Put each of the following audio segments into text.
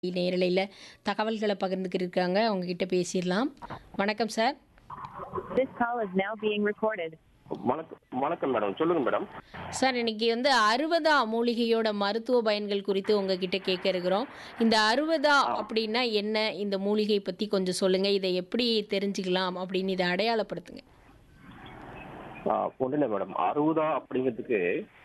நேரலையில் தகவல்களை பகிர்ந்துக்கிட்டு இருக்காங்க அவங்க கிட்ட பேசிடலாம் வணக்கம் sir This call is now being recorded. வணக்கம் வணக்கம் மேடம் சொல்லுங்க மேடம் சார் இன்னைக்கு வந்து அறுபதா மூலிகையோட மருத்துவ பயன்கள் குறித்து உங்ககிட்ட கேட்க இருக்கிறோம் இந்த அறுபதா அப்படின்னா என்ன இந்த மூலிகை பற்றி கொஞ்சம் சொல்லுங்கள் இதை எப்படி தெரிஞ்சுக்கலாம் அப்படின்னு இதை அடையாளப்படுத்துங்க ஒன்றும் இல்லை மேடம் அறுபதா அப்படிங்கிறதுக்கு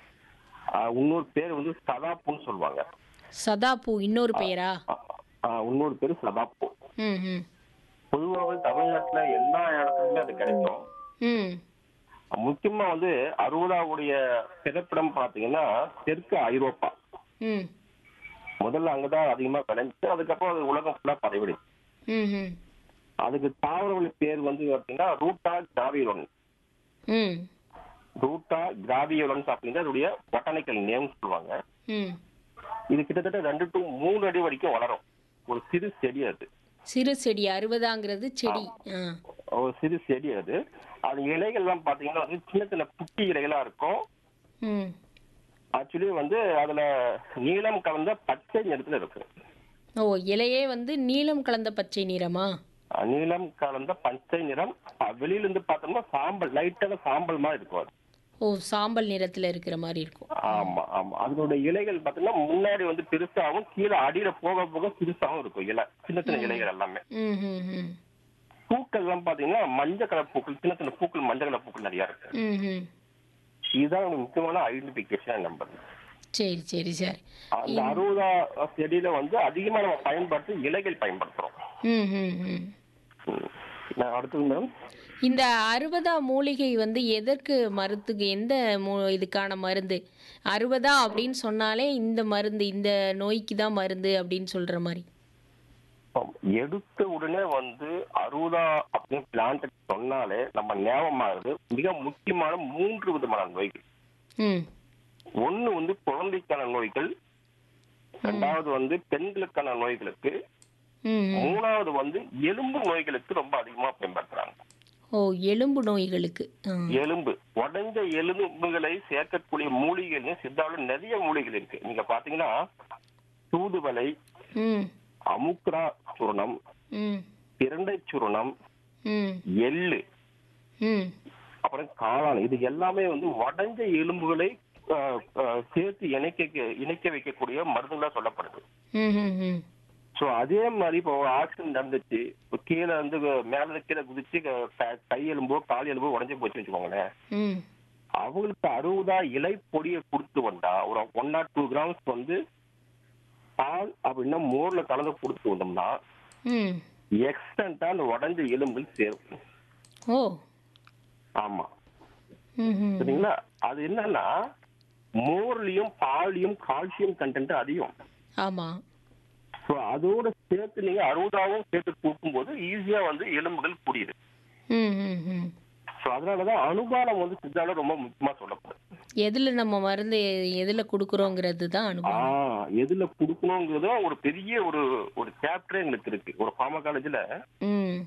ஆ, இன்னொரு பேர் வந்து சதாப்புன்னு சொல்லுவாங்க சதாபூ இன்னொரு பெயரா ஆ, ஆ, இன்னொரு பேர் சதாப்பு ம் ம் பொதுவாகவே தமிழ்நாட்டுல எல்லா இடத்துலயுமே அது கிடைக்கும் ம் முக்கியமா வந்து அறுபதாவுடைய பிறப்பிடம் பாத்தீங்கன்னா தெற்கு ஐரோப்பா ம் முதல்ல அங்கதான் அதிகமா விளைஞ்சு அதுக்கப்புறம் அது உலகம் ஃபுல்லா பரவிடுச்சு ம் ம் அதுக்கு தாவரவழி பேர் வந்து பாத்தீங்கன்னா ரூட்டா கிராவியோலன் ம் ரூட்டா கிராவியோலன்ஸ் அப்படிங்கிறது அதோடைய பொட்டானிக்கல் நேம் சொல்லுவாங்க ம் இது கிட்டத்தட்ட ரெண்டு டு மூணு அடி வரைக்கும் வளரும் ஒரு சிறு செடி அது சிறு செடி அறுபதாங்கிறது செடி ஆ ஒரு சிறு செடி அது அது இலைகள்லாம் பாத்தீங்கன்னா வந்து சின்ன சின்ன குட்டி இலைகளா இருக்கும் ம் ஆக்சுவலி வந்து அதுல நீலம் கலந்த பச்சை நிறத்துல இருக்கும் ஓ இலையே வந்து நீலம் கலந்த பச்சை நிறமா அஹ் நீலம் கலந்த பச்சை நிறம் அஹ் வெளியில இருந்து பார்த்தோம்னா சாம்பல் லைட்டான சாம்பல் மாதிரி இருக்கும் அது ஓ சாம்பல் நிறத்தில் இருக்கிற மாதிரி இருக்கும் ஆமா ஆமா அதனோட இலைகள் பாத்தீங்கன்னா முன்னாடி வந்து பெருசாகவும் கீழே அடியில போக போக சிறுசாகவும் இருக்கும் இலை சின்ன சின்ன இலைகள் எல்லாமே ம் ம் ம் பூக்கள் எல்லாம் பாத்தீங்கன்னா மஞ்சள் கலர் பூக்கள் சின்ன சின்ன பூக்கள் மஞ்சள் கலர் பூக்கள் நிறைய இருக்கு ம் ம் இதுதான் ஒரு முக்கியமான ஐடென்டிபிகேஷன் நம்பர் சரி சரி சரி அந்த அறுபதா செடியில வந்து அதிகமா நம்ம பயன்படுத்தி இலைகள் பயன்படுத்துறோம் ம் ம் ம் ம். நான் அடுத்தது மேடம் இந்த அறுபதா மூலிகை வந்து எதற்கு மருத்துக்கு எந்த மூ இதுக்கான மருந்து அறுபதா அப்படின்னு சொன்னாலே இந்த மருந்து இந்த நோய்க்கு தான் மருந்து அப்படின்னு சொல்கிற மாதிரி எடுத்த உடனே வந்து அறுபதா அப்படின்னு பிளான்ட் சொன்னாலே நம்ம ஞாபகமாகுது மிக முக்கியமான மூன்று விதமான நோய்கள் ம் ஒண்ணு வந்து குழந்தைக்கான நோய்கள் ரெண்டாவது வந்து பெண்களுக்கான நோய்களுக்கு ம் ம். மூணாவது வந்து எலும்பு நோய்களுக்கு ரொம்ப அதிகமா பயன்படுத்துறாங்க ஓ எலும்பு நோய்களுக்கு ஆ எலும்பு உடைஞ்ச எலும்புகளை சேர்க்கக்கூடிய மூலிகைகள் சித்தாவில் நிறைய மூலிகைகள் இருக்கு நீங்க பாத்தீங்கன்னா தூதுவளை ம் அமுக்ரா சூர்ணம் ம் பிரண்டை சூர்ணம் ம் எள்ளு ம் அப்புறம் காளான் இது எல்லாமே வந்து உடைஞ்ச எலும்புகளை ஆஹ், ஆஹ், சேர்த்து இணைக்க இணைக்க வைக்கக்கூடிய மருந்துகளா சொல்லப்படுது ம் ம் ம் சோ அதே மாதிரி இப்போ ஆக்சிடென்ட் நடந்துச்சு இப்போ கீழே வந்து மேல இருந்து கீழே குதிச்சு க- க- கை எலும்போ கால் எலும்போ உடஞ்சு போச்சுன்னு வச்சுக்கோங்களேன் ம் அவங்களுக்கு அறுபதா இலை பொடியை கொடுத்து வந்தா ஒரு ஒன் நாட் டூ கிராம்ஸ் வந்து பால் அப்படின்னா மோர்ல கலந்து கொடுத்து வந்தோம்னா ம் எக்ஸ்டென்டா அந்த உடஞ்ச எலும்புகள் சேரும் ஓ ஆமா ம் ம் சரிங்களா அது என்னன்னா மோர்லயும் பால்லையும் கால்சியம் கண்டென்ட் அதிகம் ஆமாம் ஸோ அதோட சேர்த்து நீங்க அறுபதாவும் சேர்த்து கொடுக்கும்போது ஈஸியா வந்து எலும்புகள் புரியுது ம் ம் ம் ஸோ அதனாலதான் அனுபானம் வந்து சித்தால ரொம்ப முக்கியமா சொல்லப்படுது எதில் நம்ம மருந்து எதில் கொடுக்குறோங்கிறது தான் அனுபவம் ஆஹ் எதுல கொடுக்கணுங்கிறதும் ஒரு பெரிய ஒரு ஒரு சாப்டரே எங்களுக்கு இருக்கு ஒரு ஃபார்மகாலஜில ம்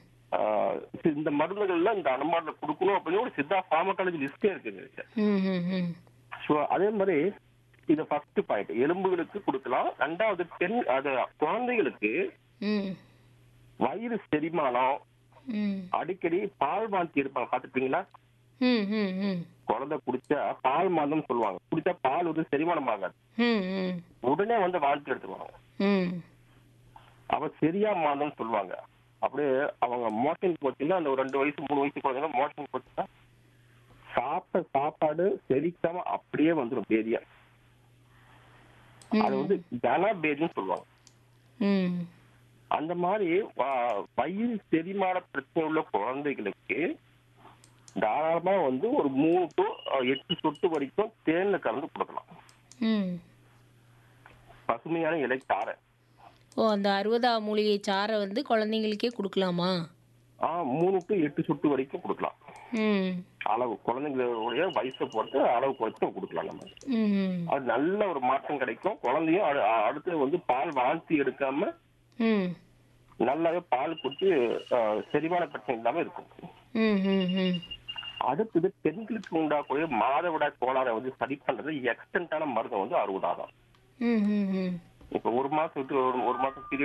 இந்த மருந்துகள்ல இந்த அனுமானத்துல கொடுக்கணும் அப்படின்னு ஒரு சித்தா ஃபார்மகாலஜி லிஸ்டே இருக்குங்க ம் ம் ம் ஸோ அதே மாதிரி இது ஃபர்ஸ்ட் பாயிண்ட் எலும்புகளுக்கு கொடுக்கலாம் ரெண்டாவது பெண் அது குழந்தைகளுக்கு ம் வயிறு செரிமானம் ம் அடிக்கடி பால் வாந்தி எடுப்பாங்க பாத்துருப்பீங்களா ம் ம் ம் குழந்தை குடிச்சா பால் மாந்தம் சொல்லுவாங்க குடிச்சா பால் வந்து செரிமானம் ஆகாது ம் ம் உடனே வந்து வாந்தி எடுத்துருவாங்க ம் அவ சரியா மாந்தம் சொல்லுவாங்க அப்படியே அவங்க மோஷன் போச்சுன்னா அந்த ஒரு ரெண்டு வயசு மூணு வயசு குழந்தைங்க மோஷன் போச்சுன்னா சாப்பிட்ட சாப்பாடு செரிக்காம அப்படியே வந்துடும் பேதியா அது வந்து கன பேதின்னு சொல்லுவாங்க ம் அந்த மாதிரி வ- வயிறு செரிமான பிரச்சனை உள்ள குழந்தைகளுக்கு தாராளமா வந்து ஒரு மூணு டு எட்டு சொட்டு வரைக்கும் தேன்ல கலந்து கொடுக்கலாம் ம் பசுமையான இலை சாறை ஓ அந்த அறுபதா மூலிகை சாறை வந்து குழந்தைங்களுக்கே கொடுக்கலாமா ஆ மூணு டு எட்டு சொட்டு வரைக்கும் கொடுக்கலாம் ம் அளவு குழந்தைங்களுடைய வயசை பொறுத்து அளவு குறைச்சு நம்ம கொடுக்கலாம் நம்ம ம் அது நல்ல ஒரு மாற்றம் கிடைக்கும் குழந்தையும் அடு- அடுத்து வந்து பால் வாந்தி எடுக்காம ம் நல்லாவே பால் குடிச்சு ஆஹ், செரிமான பிரச்சனை இல்லாம இருக்கும் ம் ம் ம் அடுத்தது பெண்களுக்கு உண்டாக்கூடிய மாதவிடாய் கோளாறை வந்து சரி பண்றது எக்ஸ்டென்டான மருந்து வந்து அறுபதாதான் ம் ம் ம் இப்ப ஒரு மாசம் விட்டு ஒரு ஒரு மாசம் பீரியட்